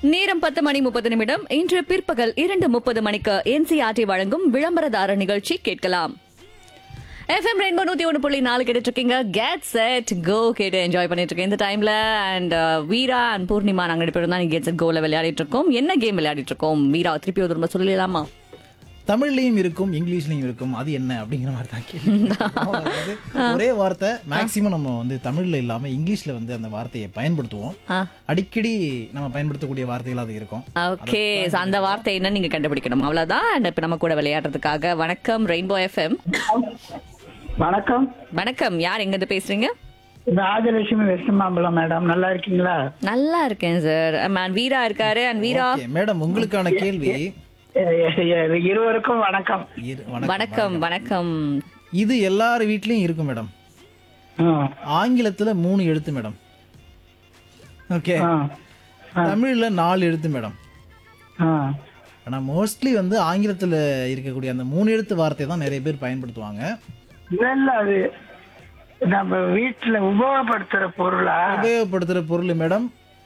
நேரம் பத்து மணி முப்பது நிமிடம் இன்று பிற்பகல் இரண்டு முப்பது மணிக்கு என்சிஆர்டி வழங்கும் விளம்பரதார நிகழ்ச்சி கேட்கலாம் எஃப்எம் ரெயின்போ நூத்தி ஒன்று புள்ளி நாலு கேட்டுட்டு இருக்கீங்க கெட் செட் கோ கேட்டு என்ஜாய் பண்ணிட்டு இருக்கேன் இந்த டைம்ல அண்ட் வீரா அண்ட் பூர்ணிமா நாங்க ரெண்டு பேரும் தான் கெட் செட் கோல விளையாடிட்டு இருக்கோம் என்ன கேம் விளையாடிட்டு இருக்கோம் வீரா திருப்பி ஒரு திரும்ப சொல்லலாமா தமிழ்லயும் இருக்கும் இங்கிலீஷ்லயும் இருக்கும் அது என்ன அப்படிங்கிற மாதிரி தான் கேள்வி. அதாவது ஒரே வார்த்தை மேக்சிமம் நம்ம வந்து தமிழ்ல இல்லாம இங்கிலீஷ்ல வந்து அந்த வார்த்தையை பயன்படுத்துவோம் ஆ. அடிக்கடி நம்ம பயன்படுத்தக்கூடிய வார்த்தைகள் அது இருக்கும் ஓகே அந்த வார்த்தை என்ன நீங்க கண்டுபிடிக்கணும் அவ்வளவுதான் அண்ட் இப்ப நம்ம கூட விளையாடுறதுக்காக வணக்கம் ரெயின்போ எஃப்எம் வணக்கம் வணக்கம் யார் எங்க இருந்து பேசுறீங்க ராஜலட்சுமி வெஸ்ட் மாம்பலம் மேடம் நல்லா இருக்கீங்களா நல்லா இருக்கேன் சார் அண்ட் வீரா இருக்காரு அண்ட் வீரா Okay, மேடம் உங்களுக்கான கேள்வி எ- எ- எ- இருவருக்கும் வணக்கம் இரு- வணக்கம். வணக்கம் வணக்கம் இது எல்லார் வீட்லயும் இருக்கும் மேடம் ம், ஆங்கிலத்துல மூணு எழுத்து மேடம் ஓகே ஆ, தமிழ்ல நாலு எழுத்து மேடம் ஆ. ஆனா மோஸ்ட்லி வந்து ஆங்கிலத்துல இருக்கக்கூடிய அந்த மூணு எழுத்து வார்த்தை தான் நிறைய பேர் பயன்படுத்துவாங்க இல்ல இல்ல அது நம்ம வீட்டுல உபயோகப்படுத்துற பொருளா உபயோகப்படுத்துற பொருள் மேடம்